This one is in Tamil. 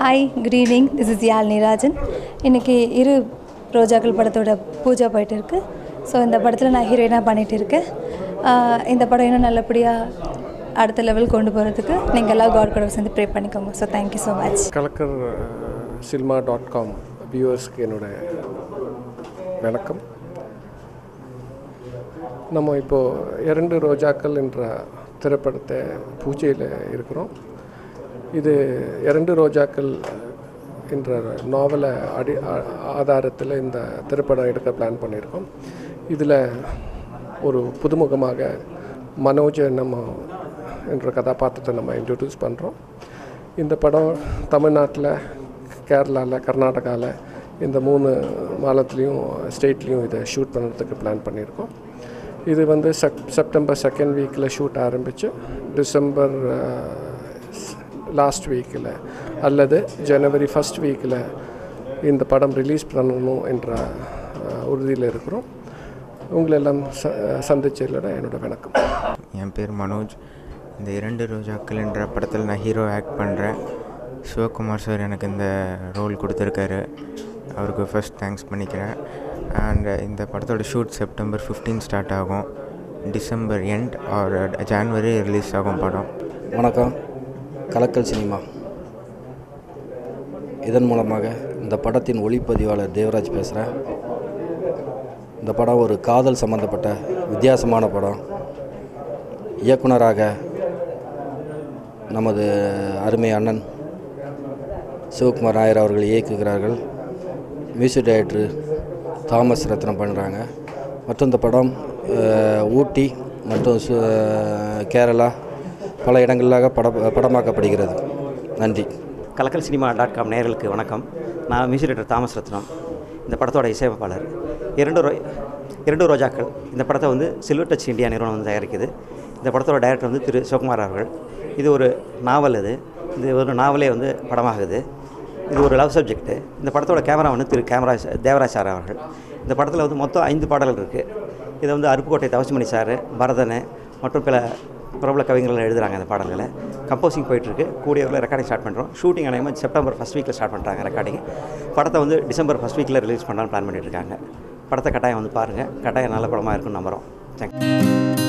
hi good evening this is Yazhni Rajan இன்றைக்கி இரு ரோஜாக்கள் படத்தோட பூஜா போயிட்டு இருக்கு ஸோ இந்த படத்தில் நான் ஹீரோயினாக பண்ணிகிட்டு இருக்கேன் ஆஹ் இந்த படம் இன்னும் நல்லபடியாக அடுத்த லெவல் கொண்டு போகிறதுக்கு நீங்கள் எல்லாம் காட் கூட சேர்ந்து ப்ரே பண்ணிக்கோங்க so thank you so much Kalakkal cinema dot com வியூவர்ஸ்க்கு என்னோட வணக்கம் நம்ம இப்போது இரண்டு ரோஜாக்கள் என்ற திரைப்படத்தை பூஜையில் இருக்கிறோம் இது இரண்டு ரோஜாக்கள் என்ற நாவலை அடி ஆ- ஆதாரத்தில் இந்த திரைப்படம் எடுக்க பிளான் பண்ணியிருக்கோம் இதில் ஒரு புதுமுகமாக மனோஜை நம்ம என்ற கதாபாத்திரத்தை நம்ம இன்ட்ரடியூஸ் பண்ணுறோம் இந்த படம் தமிழ்நாட்டில் கேரளாவில் கர்நாடகாவில் இந்த மூணு மாநிலத்துலேயும் ஸ்டேட்லேயும் இதை ஷூட் பண்ணுறதுக்கு பிளான் பண்ணியிருக்கோம் இது வந்து செப் செப்டம்பர் செகண்ட் வீக்கில் ஷூட் ஆரம்பித்து டிசம்பர் லாஸ்ட் வீக்கில் அல்லது ஜனவரி ஃபஸ்ட் வீக்கில் இந்த படம் ரிலீஸ் பண்ணணும் என்ற உறுதியில் இருக்கிறோம் உங்களெல்லாம் ச சந்திச்சதில் என்னோட வணக்கம் என் பேர் மனோஜ் இந்த இரண்டு ரோஜாக்கள் என்ற படத்தில் நான் ஹீரோ ஆக்ட் பண்ணுறேன் சிவகுமார் சார் எனக்கு இந்த ரோல் கொடுத்துருக்காரு அவருக்கு ஃபர்ஸ்ட் தேங்க்ஸ் பண்ணிக்கிறேன் அண்ட் இந்த படத்தோட ஷூட் செப்டம்பர் 15 ஸ்டார்ட் ஆகும் December end or January release ஆகும் படம் வணக்கம் கலக்கல் சினிமா இதன் மூலமாக இந்த படத்தின் ஒளிப்பதிவாளர் தேவராஜ் பேசுகிறேன் இந்த படம் ஒரு காதல் சம்பந்தப்பட்ட வித்தியாசமான படம் இயக்குனராக நமது அருமை அண்ணன் சிவகுமார் நாயர் அவர்கள் இயக்குகிறார்கள் மியூசிக் டைரக்டர் தாமஸ் ரத்னம் பண்ணுறாங்க மற்றும் இந்த படம் அஹ், ஊட்டி மற்றும் சு- கேரளா பல இடங்களாக பட படமாக்கப்படுகிறது நன்றி கலக்கல் சினிமா டாட் காம் நேயர்களுக்கு வணக்கம் நான் மியூசிக் டைரக்டர் தாமஸ் ரத்னம் இந்த படத்தோட இசையமைப்பாளர் இரண்டு ரோ இரண்டு ரோஜாக்கள் இந்த படத்தை வந்து சில்வர் டச் இந்தியா நிறுவனம் வந்து தயாரிக்குது இந்த படத்தோட டைரக்டர் வந்து திரு சிவகுமார் அவர்கள் இது ஒரு நாவல் இது இது ஒரு நாவலே வந்து படமாகுது இது ஒரு லவ் சப்ஜெக்ட்டு இந்த படத்தோட கேமரா வந்து திரு கேமராஜ் தேவராஜ் சார் அவர்கள் இந்த படத்தில் வந்து மொத்தம் ஐந்து பாடல்கள் இருக்குது இதை வந்து அருப்புக்கோட்டை தவசிமணி சார் பரதன் மற்றும் பல பிரபல கவிஞர்கள் எழுதுகிறாங்க இந்த பாடல்களை கம்போசிங் போயிட்டுருக்கு கூடிய வரையில் ரெக்கார்டிங் ஸ்டார்ட் பண்ணுறோம் ஷூட்டிங் அனைவரும் செப்டம்பர் ஃபஸ்ட் வீக்கில் ஸ்டார்ட் பண்ணுறாங்க ரெக்கார்டிங் படத்தை வந்து டிசம்பர் ஃபஸ்ட் வீக்கில் ரிலீஸ் பண்ணலாம்னு பிளான் பண்ணிட்டு இருக்காங்க படத்தை கட்டாயம் வந்து பாருங்கள் கட்டாயம் நல்ல படமாக இருக்கும்னு நம்புகிறோம் தேங்க்யூ